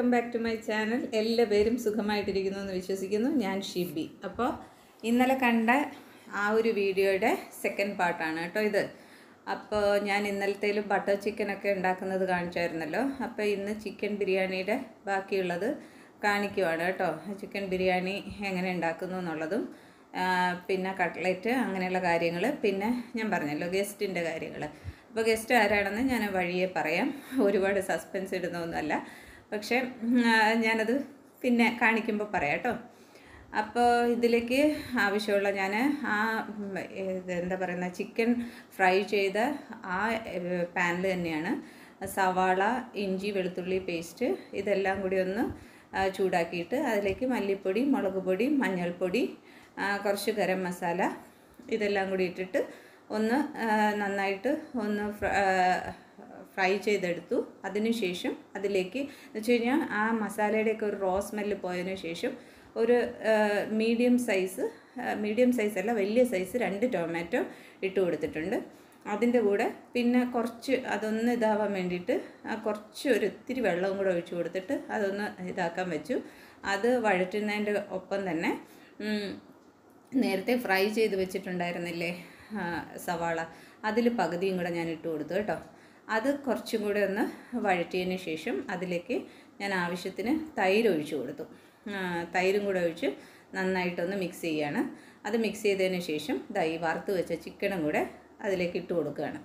welcome back to my channel എല്ലാവരും സുഖമായിട്ടിരിക്കുന്നു എന്ന് വിശ്വസിക്കുന്നു ഞാൻ ഷിബി അപ്പോൾ ഇന്നലെ കണ്ട ആ ഒരു വീഡിയോയുടെ സെക്കൻഡ് പാർട്ടാണ് കേട്ടോ ഇത് അപ്പോൾ ഞാൻ ഇന്നലത്തേലും ബട്ടർ ചിക്കനൊക്കെ ഉണ്ടാക്കുന്നത് കാണിച്ചായിരുന്നല്ലോ അപ്പോൾ ഇന്ന് ചിക്കൻ ബിരിയാണിയുടെ ബാക്കിയുള്ളത് കാണിക്കുവാണ് കേട്ടോ ചിക്കൻ ബിരിയാണി എങ്ങനെ ഉണ്ടാക്കുന്നു എന്നുള്ളതും ആ, പിന്നെ കട്ട്ലറ്റ് അങ്ങനെയുള്ള കാര്യങ്ങൾ പിന്നെ ഞാൻ പറഞ്ഞല്ലോ ഗസ്റ്റിൻ്റെ കാര്യങ്ങൾ അപ്പോൾ ഗസ്റ്റ് ആരാണെന്ന് ഞാൻ വഴിയെ പറയാം ഒരുപാട് സസ്പെൻസ് ഇടുന്നൊന്നുമല്ല പക്ഷേ ഉം, ആ, ഞാനത് പിന്നെ കാണിക്കുമ്പോൾ പറയാം കേട്ടോ അപ്പോൾ ഇതിലേക്ക് ആവശ്യമുള്ള ഞാൻ ആ ഉം, ഇത് എന്താ പറയുന്ന ചിക്കൻ ഫ്രൈ ചെയ്ത ആ പാനിൽ തന്നെയാണ് സവാള ഇഞ്ചി വെളുത്തുള്ളി പേസ്റ്റ് ഇതെല്ലാം കൂടി ഒന്ന് ആ, ചൂടാക്കിയിട്ട് അതിലേക്ക് മല്ലിപ്പൊടി മുളക് പൊടി മഞ്ഞൾപ്പൊടി ആ, കുറച്ച് ഗരം മസാല ഇതെല്ലാം കൂടി ഇട്ടിട്ട് ഒന്ന് ആ, നന്നായിട്ട് ഒന്ന് ഫ്ര- ആ, ഫ്രൈ ചെയ്തെടുത്തു അതിനുശേഷം അതിലേക്ക് എന്ന് വെച്ച് കഴിഞ്ഞാൽ ആ മസാലയുടെയൊക്കെ ഒരു റോ സ്മെല്ല് പോയതിനു ശേഷം ഒരു മീഡിയം സൈസ് മീഡിയം സൈസ് അല്ല വലിയ സൈസ് രണ്ട് ടൊമാറ്റോ ഇട്ട് കൊടുത്തിട്ടുണ്ട് അതിൻ്റെ കൂടെ പിന്നെ കുറച്ച് അതൊന്ന് ഇതാവാൻ വേണ്ടിയിട്ട് ആ കുറച്ച് ഒരു ഇത്തിരി വെള്ളവും കൂടെ ഒഴിച്ച് കൊടുത്തിട്ട് അതൊന്ന് ഇതാക്കാൻ വെച്ചു അത് വഴറ്റുന്നതിൻ്റെ ഒപ്പം തന്നെ ഉം, നേരത്തെ ഫ്രൈ ചെയ്ത് വെച്ചിട്ടുണ്ടായിരുന്നില്ലേ ആ, സവാള അതിൽ പകുതിയും കൂടെ ഞാൻ ഇട്ട് കൊടുത്തു കേട്ടോ അത് കുറച്ചും കൂടെ ഒന്ന് വഴറ്റിയതിന് ശേഷം അതിലേക്ക് ഞാൻ ആവശ്യത്തിന് തൈര് ഒഴിച്ചു കൊടുത്തു ആ, തൈരും കൂടെ ഒഴിച്ച് നന്നായിട്ടൊന്ന് മിക്സ് ചെയ്യാണ് അത് മിക്സ് ചെയ്തതിന് ശേഷം ദൈ വറുത്ത് വെച്ച ചിക്കനും കൂടെ അതിലേക്ക് ഇട്ട് കൊടുക്കുകയാണ്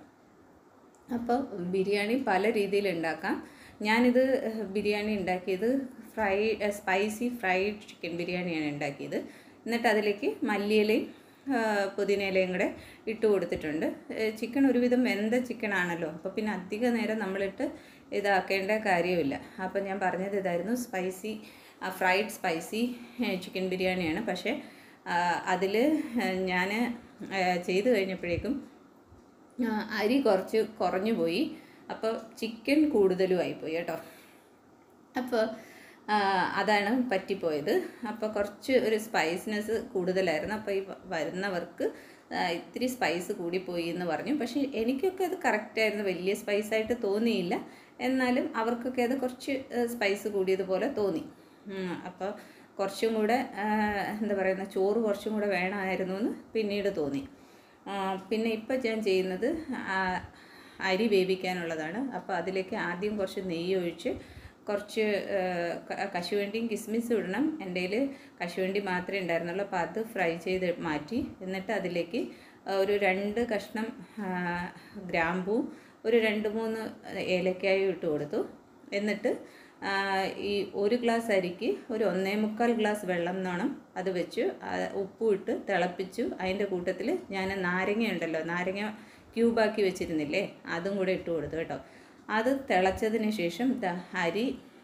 അപ്പോൾ ബിരിയാണി പല രീതിയിൽ ഉണ്ടാക്കാം ഞാനിത് ഏഹ്, ബിരിയാണി ഉണ്ടാക്കിയത് ഫ്രൈ ഏഹ്, സ്പൈസി ഫ്രൈഡ് ചിക്കൻ ബിരിയാണിയാണ് ഉണ്ടാക്കിയത് എന്നിട്ട് അതിലേക്ക് മല്ലിയിലയും ഏഹ്, പുതിനയിലയും കൂടെ ഇട്ട് കൊടുത്തിട്ടുണ്ട് ഏഹ്, ചിക്കൻ ഒരുവിധം വെന്ത ചിക്കൻ ആണല്ലോ അപ്പോൾ പിന്നെ അധിക നേരം നമ്മളിട്ട് ഇതാക്കേണ്ട കാര്യമില്ല അപ്പോൾ ഞാൻ പറഞ്ഞത് ഇതായിരുന്നു സ്പൈസി ഫ്രൈഡ് സ്പൈസി ചിക്കൻ ബിരിയാണിയാണ് പക്ഷേ അതിൽ ഞാൻ ചെയ്ത് കഴിഞ്ഞപ്പോഴേക്കും ആ, അരി കുറച്ച് കുറഞ്ഞു പോയി അപ്പോൾ ചിക്കൻ കൂടുതലും ആയിപ്പോയി കേട്ടോ അപ്പോൾ ആ, അതാണ് പറ്റിപ്പോയത് അപ്പോൾ കുറച്ച് ഒരു സ്പൈസിനെസ് കൂടുതലായിരുന്നു അപ്പോൾ ഈ വ- വരുന്നവർക്ക് ആ, ഇത്തിരി സ്പൈസ് കൂടിപ്പോയി എന്ന് പറഞ്ഞു പക്ഷേ എനിക്കൊക്കെ അത് കറക്റ്റായിരുന്നു വലിയ സ്പൈസായിട്ട് തോന്നിയില്ല എന്നാലും അവർക്കൊക്കെ അത് കുറച്ച് സ്പൈസ് കൂടിയതുപോലെ തോന്നി ഉം, അപ്പോൾ കുറച്ചും കൂടെ ആ, എന്താ പറയുന്ന ചോറ് കുറച്ചും കൂടെ വേണമായിരുന്നു എന്ന് പിന്നീട് തോന്നി ആ, പിന്നെ ഇപ്പം ഞാൻ ചെയ്യുന്നത് ആ, അരി വേവിക്കാനുള്ളതാണ് അപ്പോൾ അതിലേക്ക് ആദ്യം കുറച്ച് നെയ്യ് ഒഴിച്ച് കുറച്ച് ആ, ക- കശുവണ്ടിയും കിസ്മിസും ഇടണം എൻ്റെ കയ്യിൽ കശുവണ്ടി മാത്രമേ ഉണ്ടായിരുന്നുള്ളൂ അപ്പോൾ അത് ഫ്രൈ ചെയ്ത് മാറ്റി എന്നിട്ട് അതിലേക്ക് ആ, ഒരു രണ്ട് കഷ്ണം ആ, ഗ്രാമ്പൂ ഒരു രണ്ട് മൂന്ന് ഏലക്കായും ഇട്ട് കൊടുത്തു എന്നിട്ട് ആ, ഈ ഒരു ഗ്ലാസ് അരിക്ക് ഒരു ഒന്നേ മുക്കാൽ ഗ്ലാസ് വെള്ളം എന്നോണം അത് വെച്ചു ആ, ഉപ്പും ഇട്ട് തിളപ്പിച്ചു അതിൻ്റെ കൂട്ടത്തിൽ ഞാൻ നാരങ്ങ ഉണ്ടല്ലോ നാരങ്ങ ക്യൂബാക്കി വെച്ചിരുന്നില്ലേ അതും കൂടെ ഇട്ട് കൊടുത്തു കേട്ടോ അത് തിളച്ചതിന് ശേഷം ദാ അരി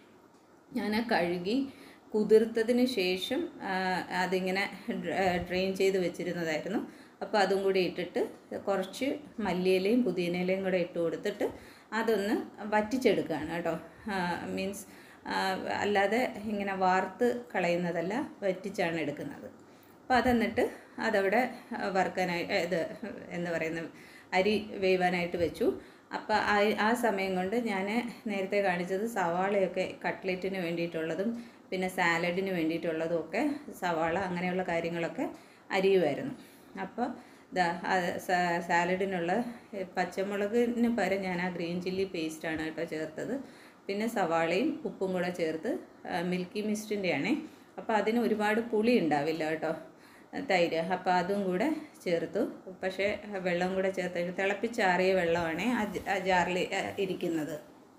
ഞാൻ കഴുകി കുതിർത്തതിന് ശേഷം ആ, അതിങ്ങനെ ഡ്രെയിൻ ചെയ്ത് വെച്ചിരുന്നതായിരുന്നു അപ്പോൾ അതും കൂടി ഇട്ടിട്ട് കുറച്ച് മല്ലിയിലയും പുതിനയിലയും കൂടെ ഇട്ട് കൊടുത്തിട്ട് അതൊന്ന് വറ്റിച്ചെടുക്കുകയാണ് കേട്ടോ മീൻസ് അല്ലാതെ ഇങ്ങനെ വാർത്ത് കളയുന്നതല്ല വറ്റിച്ചാണ് എടുക്കുന്നത് അപ്പോൾ അതെന്നിട്ട് അതവിടെ വറുക്കാനായി ഇത് എന്താ പറയുന്നത് അരി വേവാനായിട്ട് വെച്ചു അപ്പോൾ ആ ആ സമയം കൊണ്ട് ഞാൻ നേരത്തെ കാണിച്ചത് സവാളയൊക്കെ കട്ട്ലറ്റിന് വേണ്ടിയിട്ടുള്ളതും പിന്നെ സാലഡിന് വേണ്ടിയിട്ടുള്ളതും ഒക്കെ സവാള അങ്ങനെയുള്ള കാര്യങ്ങളൊക്കെ അരിയുമായിരുന്നു അപ്പോൾ ഇതാ അത് സാ- സാലഡിനുള്ള ഏ, പച്ചമുളകിന് പകരം ഞാൻ ആ ഗ്രീൻ ചില്ലി പേസ്റ്റാണ് കേട്ടോ ചേർത്തത് പിന്നെ സവാളയും ഉപ്പും കൂടെ ചേർത്ത് ആ, മിൽക്കി മിസ്റ്റിൻ്റെ ആണേ അപ്പോൾ അതിന് ഒരുപാട് പുളി ഉണ്ടാവില്ല കേട്ടോ തൈര് അപ്പോൾ അതും കൂടെ ചേർത്തു പക്ഷേ വെള്ളം കൂടെ ചേർത്ത് തിളപ്പിച്ചാറിയ വെള്ളമാണ് ആ ജ- ആ ജാറിൽ ആ, ഇരിക്കുന്നത്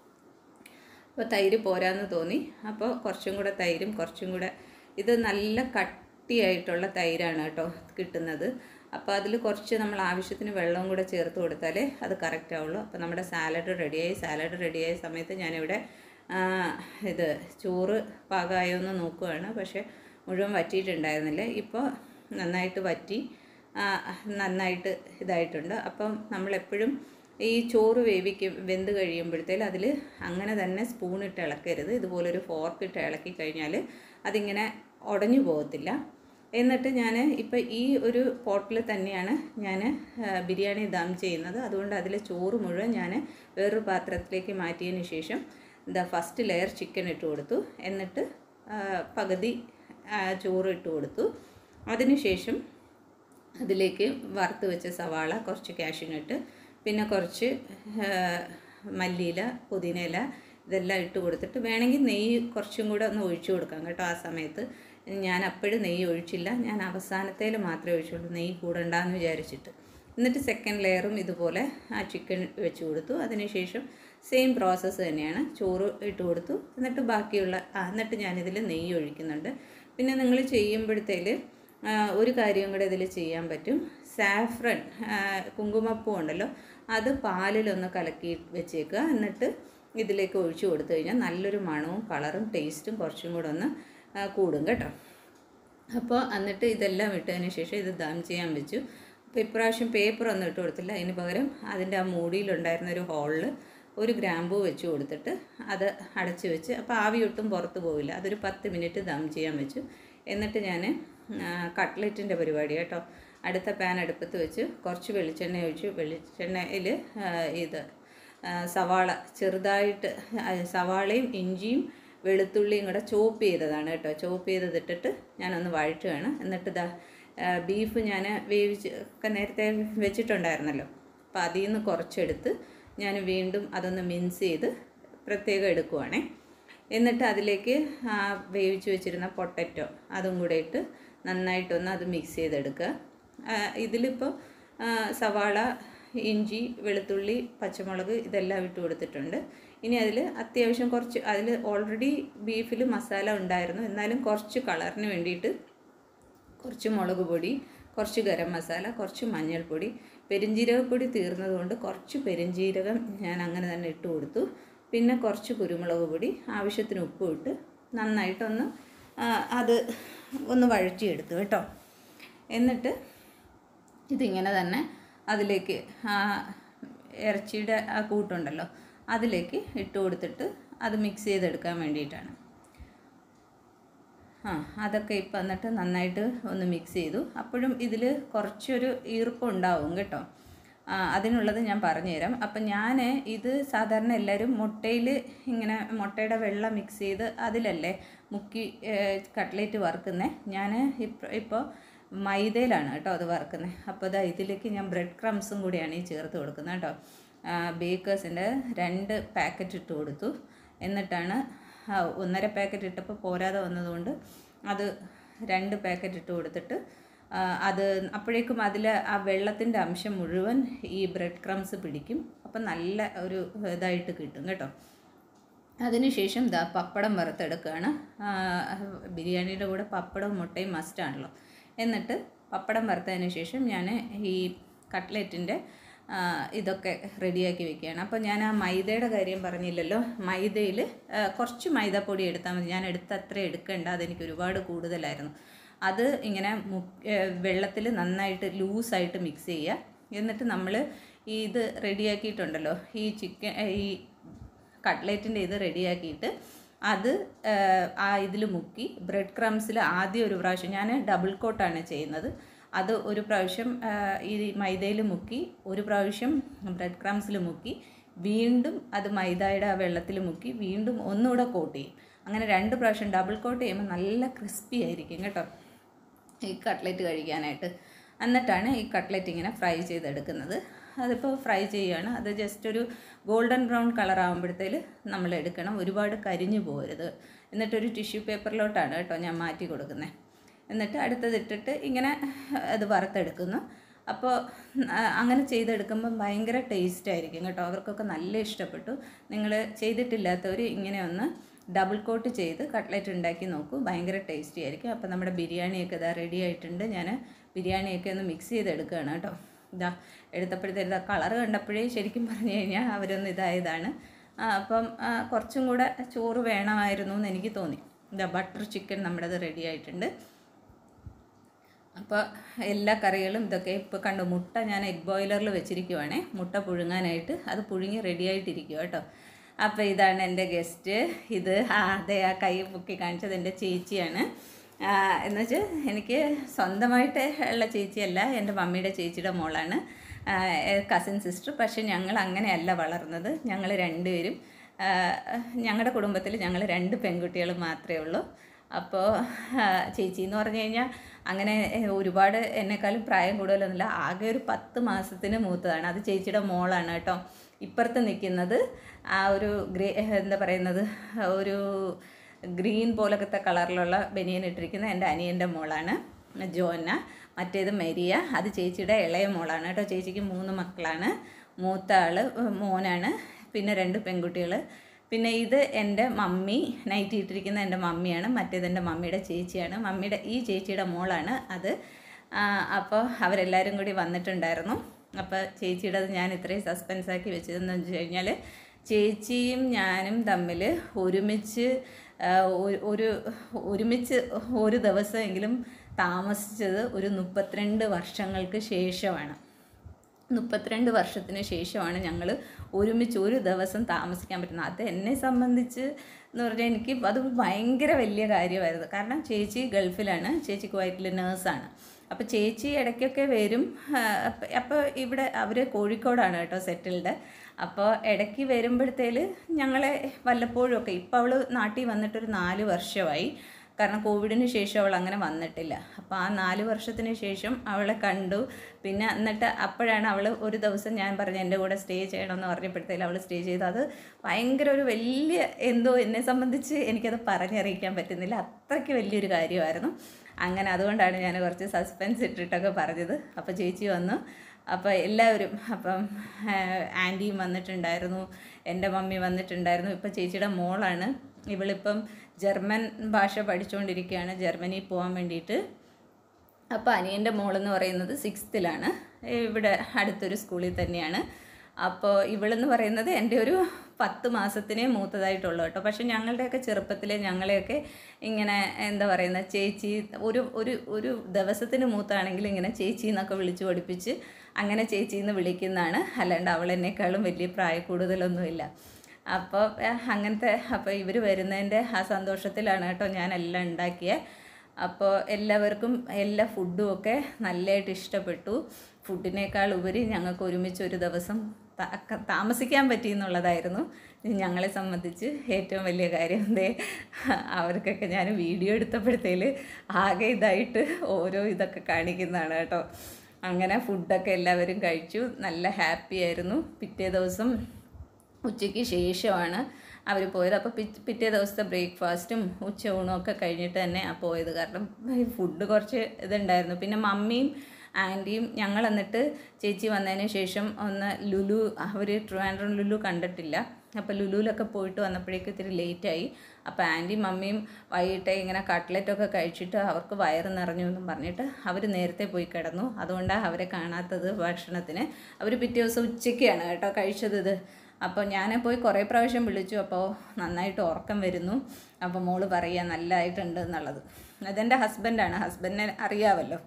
അപ്പോൾ തൈര് പോരാന്ന് തോന്നി അപ്പോൾ കുറച്ചും കൂടെ തൈരും കുറച്ചും കൂടെ ഇത് നല്ല കട്ടിയായിട്ടുള്ള തൈരാണ് കേട്ടോ കിട്ടുന്നത് അപ്പോൾ അതിൽ കുറച്ച് നമ്മൾ ആവശ്യത്തിന് വെള്ളവും കൂടെ ചേർത്ത് കൊടുത്താലേ അത് കറക്റ്റ് ആവുള്ളൂ അപ്പോൾ നമ്മുടെ സാലഡ് റെഡിയായി സാലഡ് റെഡിയായ സമയത്ത് ഞാനിവിടെ ആ, ഇത് ചോറ് പാകമായോ എന്ന് നോക്കുകയാണ് പക്ഷേ മുഴുവൻ വറ്റിയിട്ടുണ്ടായിരുന്നില്ല ഇപ്പോൾ നന്നായിട്ട് വറ്റി ആ, നന്നായിട്ട് ഇതായിട്ടുണ്ട് അപ്പം നമ്മളെപ്പോഴും ഈ ചോറ് വേവിക്കും വെന്ത് കഴിയുമ്പോഴത്തേൽ അതിൽ അങ്ങനെ തന്നെ സ്പൂണിട്ട് ഇളക്കരുത് ഇതുപോലൊരു ഫോർക്ക് ഇട്ട് ഇളക്കി കഴിഞ്ഞാൽ അതിങ്ങനെ ഉടഞ്ഞു പോകത്തില്ല എന്നിട്ട് ഞാൻ ഇപ്പോൾ ഈ ഒരു പോട്ടിൽ തന്നെയാണ് ഞാൻ ബിരിയാണി ദം ചെയ്യുന്നത് അതുകൊണ്ട് അതിലെ ചോറ് മുഴുവൻ ഞാൻ വേറൊരു പാത്രത്തിലേക്ക് മാറ്റിയതിന് ശേഷം എന്താ ഫസ്റ്റ് ലെയർ ചിക്കൻ ഇട്ട് കൊടുത്തു എന്നിട്ട് ആ, പകുതി ആ, ചോറ് ഇട്ട് കൊടുത്തു അതിനുശേഷം അതിലേക്ക് വറുത്ത് വെച്ച സവാള കുറച്ച് കാഷ്യൂനട്ട് പിന്നെ കുറച്ച് ആ, മല്ലിയില പുതിനയില ഇതെല്ലാം ഇട്ട് കൊടുത്തിട്ട് വേണമെങ്കിൽ നെയ്യ് കുറച്ചും കൂടെ ഒന്ന് ഒഴിച്ചു കൊടുക്കാം കേട്ടോ ആ സമയത്ത് ഞാൻ അപ്പോഴും നെയ്യ് ഒഴിച്ചില്ല ഞാൻ അവസാനത്തേൽ മാത്രമേ ഒഴിച്ചുള്ളൂ നെയ്യ് കൂടണ്ടെന്ന് വിചാരിച്ചിട്ട് എന്നിട്ട് സെക്കൻഡ് ലെയറും ഇതുപോലെ ആ ചിക്കൻ വെച്ച് കൊടുത്തു അതിനുശേഷം സെയിം പ്രോസസ്സ് തന്നെയാണ് ചോറ് ഇട്ട് കൊടുത്തു എന്നിട്ട് ബാക്കിയുള്ള ആ എന്നിട്ട് ഞാനിതിൽ നെയ്യ് ഒഴിക്കുന്നുണ്ട് പിന്നെ നിങ്ങൾ ചെയ്യുമ്പോഴത്തേൽ ആ, ഒരു കാര്യം കൂടെ ഇതിൽ ചെയ്യാൻ പറ്റും സാഫ്രൺ കുങ്കുമപ്പൂ ഉണ്ടല്ലോ അത് പാലിലൊന്ന് കലക്കി വെച്ചേക്കുക എന്നിട്ട് ഇതിലേക്ക് ഒഴിച്ചു കൊടുത്തു കഴിഞ്ഞാൽ നല്ലൊരു മണവും കളറും ടേസ്റ്റും കുറച്ചും കൂടെ ഒന്ന് ആ, കൂടും കേട്ടോ അപ്പോൾ എന്നിട്ട് ഇതെല്ലാം ഇട്ടതിന് ശേഷം ഇത് ദം ചെയ്യാൻ വെച്ചു അപ്പോൾ ഇപ്രാവശ്യം പേപ്പർ ഒന്നും ഇട്ട് കൊടുത്തില്ല അതിന് പകരം അതിൻ്റെ ആ മൂടിയിലുണ്ടായിരുന്ന ഒരു ഹോളിൽ ഒരു ഗ്രാമ്പൂ വെച്ച് കൊടുത്തിട്ട് അത് അടച്ച് വെച്ച് അപ്പോൾ ആവി ഒട്ടും പുറത്ത് പോവില്ല അതൊരു പത്ത് മിനിറ്റ് ദം ചെയ്യാൻ വെച്ചു എന്നിട്ട് ഞാൻ കട്ട്ലറ്റിൻ്റെ പരിപാടി കേട്ടോ അടുത്ത പാൻ അടുപ്പത്ത് വെച്ച് കുറച്ച് വെളിച്ചെണ്ണ ഒഴിച്ചു വെളിച്ചെണ്ണയിൽ ഇത് ആ, സവാള ചെറുതായിട്ട് ആ, സവാളയും ഇഞ്ചിയും വെളുത്തുള്ളിയും കൂടെ ചോപ്പ് ചെയ്തതാണ് കേട്ടോ ചോപ്പ് ചെയ്തതിട്ടിട്ട് ഞാനൊന്ന് വഴറ്റുകയാണ് എന്നിട്ട് ഇതാ ബീഫ് ഞാൻ വേവിച്ച് ഒക്കെ നേരത്തെ വെച്ചിട്ടുണ്ടായിരുന്നല്ലോ അപ്പോൾ അതിൽ നിന്ന് കുറച്ചെടുത്ത് ഞാൻ വീണ്ടും അതൊന്ന് മിൻസ് ചെയ്ത് പ്രത്യേകം എടുക്കുവാണേ എന്നിട്ട് അതിലേക്ക് ആ വേവിച്ച് വെച്ചിരുന്ന പൊട്ടറ്റോ അതും കൂടെ ഇട്ട് നന്നായിട്ടൊന്ന് അത് മിക്സ് ചെയ്തെടുക്കുക ഇതിലിപ്പോൾ സവാള ഇഞ്ചി വെളുത്തുള്ളി പച്ചമുളക് ഇതെല്ലാം ഇട്ട് കൊടുത്തിട്ടുണ്ട് ഇനി അതിൽ അത്യാവശ്യം കുറച്ച് അതിൽ ഓൾറെഡി ബീഫിൽ മസാല ഉണ്ടായിരുന്നു എന്നാലും കുറച്ച് കളറിന് വേണ്ടിയിട്ട് കുറച്ച് മുളക് പൊടി കുറച്ച് ഗരം മസാല കുറച്ച് മഞ്ഞൾപ്പൊടി പെരിഞ്ജീരകപ്പൊടി തീർന്നതുകൊണ്ട് കുറച്ച് പെരിഞ്ജീരകം ഞാൻ അങ്ങനെ തന്നെ ഇട്ട് കൊടുത്തു പിന്നെ കുറച്ച് കുരുമുളക് പൊടി ആവശ്യത്തിന് ഉപ്പും ഇട്ട് നന്നായിട്ടൊന്ന് ആ, അത് ഒന്ന് വഴറ്റിയെടുത്തു കേട്ടോ എന്നിട്ട് ഇതിങ്ങനെ തന്നെ അതിലേക്ക് ആ ഇറച്ചിയുടെ ആ കൂട്ടുണ്ടല്ലോ അതിലേക്ക് ഇട്ട് കൊടുത്തിട്ട് അത് മിക്സ് ചെയ്തെടുക്കാൻ വേണ്ടിയിട്ടാണ് ആ അതൊക്കെ ഇപ്പം എന്നിട്ട് നന്നായിട്ട് ഒന്ന് മിക്സ് ചെയ്തു അപ്പോഴും ഇതിൽ കുറച്ചൊരു ഈർപ്പം ഉണ്ടാവും കേട്ടോ ആ, അതിനുള്ളത് ഞാൻ പറഞ്ഞുതരാം അപ്പം ഞാൻ ഇത് സാധാരണ എല്ലാവരും മുട്ടയിൽ ഇങ്ങനെ മുട്ടയുടെ വെള്ളം മിക്സ് ചെയ്ത് അതിലല്ലേ മുക്കി കട്ട്ലേറ്റ് വറുക്കുന്നത് ഞാൻ ഇപ്പം ഇപ്പോൾ മൈദയിലാണ് കേട്ടോ അത് വറുക്കുന്നത് അപ്പോൾ ഇതാ ഇതിലേക്ക് ഞാൻ ബ്രെഡ് ക്രംസും കൂടിയാണ് ഈ ചേർത്ത് കൊടുക്കുന്നത് കേട്ടോ ബേക്കേഴ്സിൻ്റെ രണ്ട് പാക്കറ്റ് ഇട്ട് കൊടുത്തു എന്നിട്ടാണ് ആ, ഒന്നര പാക്കറ്റ് ഇട്ടപ്പോൾ പോരാതെ വന്നതുകൊണ്ട് അത് രണ്ട് പാക്കറ്റ് ഇട്ട് കൊടുത്തിട്ട് ആ, അത് അപ്പോഴേക്കും അതിൽ ആ വെള്ളത്തിൻ്റെ അംശം മുഴുവൻ ഈ ബ്രെഡ് ക്രംസ് പിടിക്കും അപ്പം നല്ല ഒരു ഇതായിട്ട് കിട്ടും കേട്ടോ അതിനുശേഷം ദാ പപ്പടം വറുത്തെടുക്കുകയാണ് ആ, ബിരിയാണിയുടെ കൂടെ പപ്പടവും മുട്ടയും മസ്റ്റാണല്ലോ എന്നിട്ട് പപ്പടം വറുത്തതിന് ശേഷം ഞാൻ ഈ കട്ട്ലറ്റിൻ്റെ ഇതൊക്കെ റെഡിയാക്കി വെക്കുകയാണ് അപ്പോൾ ഞാൻ ആ മൈദയുടെ കാര്യം പറഞ്ഞില്ലല്ലോ മൈദയിൽ കുറച്ച് മൈദപ്പൊടി എടുത്താൽ മതി ഞാൻ എടുത്ത അത്ര എടുക്കേണ്ട അതെനിക്ക് ഒരുപാട് കൂടുതലായിരുന്നു അത് ഇങ്ങനെ വെള്ളത്തിൽ നന്നായിട്ട് ലൂസായിട്ട് മിക്സ് ചെയ്യുക എന്നിട്ട് നമ്മൾ ഈ ഇത് റെഡിയാക്കിയിട്ടുണ്ടല്ലോ ഈ ചിക്കൻ ഈ കട്ട്ലേറ്റിൻ്റെ ഇത് റെഡിയാക്കിയിട്ട് അത് ആ, ആ ഇതിൽ മുക്കി ബ്രെഡ് ക്രംസിൽ ആദ്യം ഒരു പ്രാവശ്യം ഞാൻ ഡബിൾ കോട്ടാണ് ചെയ്യുന്നത് അത് ഒരു പ്രാവശ്യം ആ, ഈ മൈദയിൽ മുക്കി ഒരു പ്രാവശ്യം ബ്രെഡ് ക്രംസിൽ മുക്കി വീണ്ടും അത് മൈദയുടെ ആ വെള്ളത്തിൽ മുക്കി വീണ്ടും ഒന്നുകൂടെ കോട്ട് ചെയ്യും അങ്ങനെ രണ്ട് പ്രാവശ്യം ഡബിൾ കോട്ട് ചെയ്യുമ്പോൾ നല്ല ക്രിസ്പി ആയിരിക്കും കേട്ടോ ഈ കട്ട്ലറ്റ് കഴിക്കാനായിട്ട് എന്നിട്ടാണ് ഈ കട്ട്ലറ്റ് ഇങ്ങനെ ഫ്രൈ ചെയ്തെടുക്കുന്നത് അതിപ്പോൾ ഫ്രൈ ചെയ്യുകയാണ് അത് ജസ്റ്റ് ഒരു ഗോൾഡൻ ബ്രൗൺ കളർ ആകുമ്പോഴത്തേൽ നമ്മൾ എടുക്കണം ഒരുപാട് കരിഞ്ഞു പോകരുത് എന്നിട്ടൊരു ടിഷ്യൂ പേപ്പറിലോട്ടാണ് കേട്ടോ ഞാൻ മാറ്റി കൊടുക്കുന്നത് എന്നിട്ട് അടുത്തതിട്ടിട്ട് ഇങ്ങനെ അത് വറുത്തെടുക്കുന്നു അപ്പോൾ ആ, അങ്ങനെ ചെയ്തെടുക്കുമ്പം ഭയങ്കര ടേസ്റ്റ് ആയിരിക്കും കേട്ടോ അവർക്കൊക്കെ നല്ല ഇഷ്ടപ്പെട്ടു നിങ്ങൾ ചെയ്തിട്ടില്ലാത്തവർ ഇങ്ങനെ ഒന്ന് ഡബിൾ കോട്ട് ചെയ്ത് കട്ട്ലറ്റ് ഉണ്ടാക്കി നോക്കൂ ഭയങ്കര ടേസ്റ്റി ആയിരിക്കും അപ്പോൾ നമ്മുടെ ബിരിയാണിയൊക്കെ ഇതാ റെഡി ആയിട്ടുണ്ട് ഞാൻ ബിരിയാണിയൊക്കെ ഒന്ന് മിക്സ് ചെയ്തെടുക്കുകയാണ് കേട്ടോ ഇതാ എടുത്തപ്പോഴത്തേക്ക് ഇതാ കളർ കണ്ടപ്പോഴേ ശരിക്കും പറഞ്ഞു കഴിഞ്ഞാൽ അവരൊന്ന് ഇതായതാണ് ആ, അപ്പം ആ, കുറച്ചും കൂടെ ചോറ് വേണമായിരുന്നു എന്ന് എനിക്ക് തോന്നി ഇതാ ബട്ടർ ചിക്കൻ നമ്മുടേത് റെഡി ആയിട്ടുണ്ട് അപ്പോൾ എല്ലാ കറികളും ഇതൊക്കെ ഇപ്പോൾ കണ്ടു മുട്ട ഞാൻ എഗ് ബോയിലറിൽ വെച്ചിരിക്കുവാണേ മുട്ട പുഴുങ്ങാനായിട്ട് അത് പുഴുങ്ങി റെഡി ആയിട്ടിരിക്കുക കേട്ടോ അപ്പോൾ ഇതാണ് എൻ്റെ ഗസ്റ്റ് ഇത് ആ അതെ ആ കൈ പൊക്കി കാണിച്ചത് എൻ്റെ ചേച്ചിയാണ് എന്ന് വെച്ചാൽ എനിക്ക് സ്വന്തമായിട്ട് ഉള്ള ചേച്ചിയല്ല എൻ്റെ മമ്മിയുടെ ചേച്ചിയുടെ മോളാണ് കസിൻ സിസ്റ്റർ പക്ഷെ ഞങ്ങൾ അങ്ങനെയല്ല വളർന്നത് ഞങ്ങൾ രണ്ടുപേരും ഞങ്ങളുടെ കുടുംബത്തിൽ ഞങ്ങൾ രണ്ട് പെൺകുട്ടികൾ മാത്രമേ ഉള്ളൂ അപ്പോൾ ചേച്ചി എന്ന് പറഞ്ഞു കഴിഞ്ഞാൽ അങ്ങനെ ഏഹ്, ഒരുപാട് എന്നെക്കാളും പ്രായം കൂടുതലൊന്നുമില്ല ആകെ ഒരു പത്ത് മാസത്തിന് മൂത്തതാണ് അത് ചേച്ചിയുടെ മോളാണ് കേട്ടോ ഇപ്പുറത്ത് നിൽക്കുന്നത് ആ ഒരു ഗ്രേ എന്താ പറയുന്നത് ഒരു ഗ്രീൻ പോലത്തെ കളറിലുള്ള ബനിയൻ ഇട്ടിരിക്കുന്ന എൻ്റെ അനിയൻ്റെ മോളാണ് ജോന മറ്റേത് മെരിയ അത് ചേച്ചിയുടെ ഇളയ മോളാണ് കേട്ടോ ചേച്ചിക്ക് മൂന്ന് മക്കളാണ് മൂത്ത ആൾ മോനാണ് പിന്നെ രണ്ട് പെൺകുട്ടികൾ പിന്നെ ഇത് എൻ്റെ മമ്മി നൈറ്റ് ഇട്ടിരിക്കുന്ന എൻ്റെ മമ്മിയാണ് മറ്റേത് എൻ്റെ മമ്മിയുടെ ചേച്ചിയാണ് മമ്മിയുടെ ഈ ചേച്ചിയുടെ മോളാണ് അത് അപ്പോൾ അവരെല്ലാവരും കൂടി വന്നിട്ടുണ്ടായിരുന്നു അപ്പോൾ ചേച്ചിയുടേത് ഞാൻ ഇത്രയും സസ്പെൻസ് ആക്കി വെച്ചതെന്ന് വെച്ച് കഴിഞ്ഞാൽ ചേച്ചിയും ഞാനും തമ്മിൽ ഒരുമിച്ച് ആ, ഒരു- ഒരു ഒരുമിച്ച് ഒരു ദിവസമെങ്കിലും താമസിച്ചത് ഒരു മുപ്പത്തിരണ്ട് വർഷങ്ങൾക്ക് ശേഷമാണ് മുപ്പത്തിരണ്ട് വർഷത്തിന് ശേഷമാണ് ഞങ്ങൾ ഒരുമിച്ച് ഒരു ദിവസം താമസിക്കാൻ പറ്റുന്നത് അത് എന്നെ സംബന്ധിച്ച് എന്ന് പറഞ്ഞാൽ എനിക്ക് അത് ഭയങ്കര വലിയ കാര്യമായിരുന്നു കാരണം ചേച്ചി ഗൾഫിലാണ് ചേച്ചി കുവൈറ്റിൽ നേഴ്സാണ് അപ്പോൾ ചേച്ചി ഇടയ്ക്കൊക്കെ വരും അപ്പോൾ ഇവിടെ അവർ കോഴിക്കോടാണ് കേട്ടോ സെറ്റിൽഡ് അപ്പോൾ ഇടയ്ക്ക് വരുമ്പോഴത്തേൽ ഞങ്ങളെ വല്ലപ്പോഴും ഒക്കെ ഇപ്പോൾ അവൾ നാട്ടിൽ വന്നിട്ടൊരു നാല് വർഷമായി കാരണം കോവിഡിന് ശേഷം അവൾ അങ്ങനെ വന്നിട്ടില്ല അപ്പോൾ ആ നാല് വർഷത്തിന് ശേഷം അവളെ കണ്ടു പിന്നെ എന്നിട്ട് അപ്പോഴാണ് അവൾ ഒരു ദിവസം ഞാൻ പറഞ്ഞു എൻ്റെ കൂടെ സ്റ്റേ ചെയ്യണമെന്ന് പറഞ്ഞപ്പോഴത്തേലും അവൾ സ്റ്റേ ചെയ്തു അത് ഭയങ്കര ഒരു വലിയ എന്തോ എന്നെ സംബന്ധിച്ച് എനിക്കത് പറഞ്ഞറിയിക്കാൻ പറ്റുന്നില്ല അത്രയ്ക്ക് വലിയൊരു കാര്യമായിരുന്നു അങ്ങനെ അതുകൊണ്ടാണ് ഞാൻ കുറച്ച് സസ്പെൻസ് ഇട്ടിട്ടൊക്കെ പറഞ്ഞത് അപ്പോൾ ചേച്ചി വന്നു അപ്പോൾ എല്ലാവരും അപ്പം ആൻറ്റിയും വന്നിട്ടുണ്ടായിരുന്നു എൻ്റെ മമ്മി വന്നിട്ടുണ്ടായിരുന്നു ഇപ്പോൾ ചേച്ചിയുടെ മോളാണ് ഇവളിപ്പം ജർമ്മൻ ഭാഷ പഠിച്ചുകൊണ്ടിരിക്കുകയാണ് ജർമ്മനിയിൽ പോകാൻ വേണ്ടിയിട്ട് അപ്പോൾ അനിയൻ്റെ മോളെന്ന് പറയുന്നത് സിക്സ്ത്തിലാണ് ഇവിടെ അടുത്തൊരു സ്കൂളിൽ തന്നെയാണ് അപ്പോൾ ഇവളെന്ന് പറയുന്നത് എൻ്റെ ഒരു പത്ത് മാസത്തിനേ മൂത്തതായിട്ടുള്ളൂ കേട്ടോ പക്ഷെ ഞങ്ങളുടെയൊക്കെ ചെറുപ്പത്തിലെ ഞങ്ങളെയൊക്കെ ഇങ്ങനെ എന്താ പറയുന്നത് ചേച്ചി ഒരു ഒരു ഒരു ദിവസത്തിന് മൂത്താണെങ്കിൽ ഇങ്ങനെ ചേച്ചി എന്നൊക്കെ വിളിച്ചു പഠിപ്പിച്ച് അങ്ങനെ ചേച്ചി എന്ന് വിളിക്കുന്നതാണ് അല്ലാണ്ട് അവൾ എന്നെക്കാളും വലിയ പ്രായ കൂടുതലൊന്നുമില്ല അപ്പോൾ അങ്ങനത്തെ അപ്പോൾ ഇവർ വരുന്നതിൻ്റെ ആ സന്തോഷത്തിലാണ് കേട്ടോ ഞാൻ എല്ലാം ഉണ്ടാക്കിയത് അപ്പോൾ എല്ലാവർക്കും എല്ലാ ഫുഡും ഒക്കെ നല്ലതായിട്ട് ഇഷ്ടപ്പെട്ടു ഫുഡിനേക്കാൾ ഉപരി ഞങ്ങൾക്ക് ഒരുമിച്ച് ഒരു ദിവസം ത- ക- താമസിക്കാൻ പറ്റി എന്നുള്ളതായിരുന്നു ഞങ്ങളെ സംബന്ധിച്ച് ഏറ്റവും വലിയ കാര്യം എന്തേ അവർക്കൊക്കെ ഞാൻ വീഡിയോ എടുത്തപ്പോഴത്തേൽ ആകെ ഇതായിട്ട് ഓരോ ഇതൊക്കെ കാണിക്കുന്നതാണ് കേട്ടോ അങ്ങനെ ഫുഡൊക്കെ എല്ലാവരും കഴിച്ചു നല്ല ഹാപ്പി ആയിരുന്നു പിറ്റേ ദിവസം ഉച്ചയ്ക്ക് ശേഷമാണ് അവർ പോയത് അപ്പോൾ പിറ്റ് പിറ്റേ ദിവസത്തെ ബ്രേക്ക്ഫാസ്റ്റും ഉച്ചയൂണും ഒക്കെ കഴിഞ്ഞിട്ട് തന്നെ ആ പോയത് കാരണം ഫുഡ് കുറച്ച് ഇതുണ്ടായിരുന്നു പിന്നെ മമ്മിയും ആൻറ്റിയും ഞങ്ങൾ എന്നിട്ട് ചേച്ചി വന്നതിന് ശേഷം ഒന്ന് ലുലു അവർ ട്രിവാൻഡ്രം ലുലു കണ്ടിട്ടില്ല അപ്പോൾ ലുലുവിലൊക്കെ പോയിട്ട് വന്നപ്പോഴേക്കും ഇത്തിരി ലേറ്റായി അപ്പോൾ ആൻറ്റിയും മമ്മിയും വൈകിട്ട് ഇങ്ങനെ കട്ട്ലറ്റൊക്കെ കഴിച്ചിട്ട് അവർക്ക് വയറ് നിറഞ്ഞു എന്നും പറഞ്ഞിട്ട് അവർ നേരത്തെ പോയി കിടന്നു അതുകൊണ്ടാണ് അവരെ കാണാത്തത് ഭക്ഷണത്തിന് അവർ പിറ്റേ ദിവസം ഉച്ചയ്ക്കാണ് കേട്ടോ കഴിച്ചത് ഇത് അപ്പോൾ ഞാൻ പോയി കുറേ പ്രാവശ്യം വിളിച്ചു അപ്പോൾ നന്നായിട്ട് ഉറക്കം വരുന്നു അപ്പോൾ മോള് പറയുക നല്ലതായിട്ടുണ്ട് എന്നുള്ളത് അതെൻ്റെ ഹസ്ബൻഡാണ് ഹസ്ബൻഡിനെ അറിയാമല്ലോ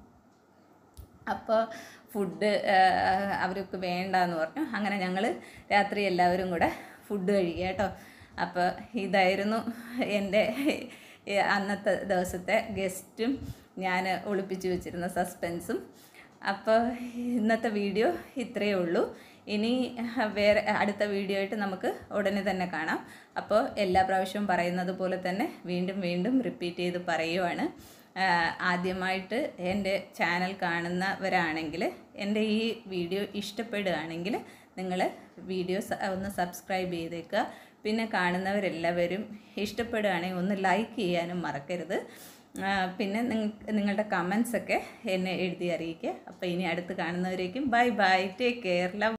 അപ്പോൾ ഫുഡ് അവർക്ക് വേണ്ടാന്ന് പറഞ്ഞു അങ്ങനെ ഞങ്ങൾ രാത്രി എല്ലാവരും കൂടെ ഫുഡ് കഴിക്കുക കേട്ടോ അപ്പോൾ ഇതായിരുന്നു എൻ്റെ ഈ അന്നത്തെ ദിവസത്തെ ഗസ്റ്റും ഞാൻ ഒളിപ്പിച്ച് വെച്ചിരുന്ന സസ്പെൻസും അപ്പോൾ ഇന്നത്തെ വീഡിയോ ഇത്രയേ ഉള്ളൂ ഇനി വേറെ അടുത്ത വീഡിയോ ആയിട്ട് നമുക്ക് ഉടനെ തന്നെ കാണാം അപ്പോൾ എല്ലാ പ്രാവശ്യവും പറയുന്നത് പോലെ തന്നെ വീണ്ടും വീണ്ടും റിപ്പീറ്റ് ചെയ്ത് പറയുവാണ് ആഹ് ആദ്യമായിട്ട് എൻ്റെ ചാനൽ കാണുന്നവരാണെങ്കിൽ എൻ്റെ ഈ വീഡിയോ ഇഷ്ടപ്പെടുകയാണെങ്കിൽ നിങ്ങൾ വീഡിയോ സ- ഒന്ന് സബ്സ്ക്രൈബ് ചെയ്തേക്കുക പിന്നെ കാണുന്നവരെല്ലാവരും ഇഷ്ടപ്പെടുകയാണെങ്കിൽ ഒന്ന് ലൈക്ക് ചെയ്യാനും മറക്കരുത് ആ, പിന്നെ നിങ്ങ- നിങ്ങളുടെ കമൻസ് ഒക്കെ എന്നെ എഴുതി അറിയിക്കുക അപ്പോൾ ഇനി അടുത്ത് കാണുന്നവരേക്കും bye bye take care love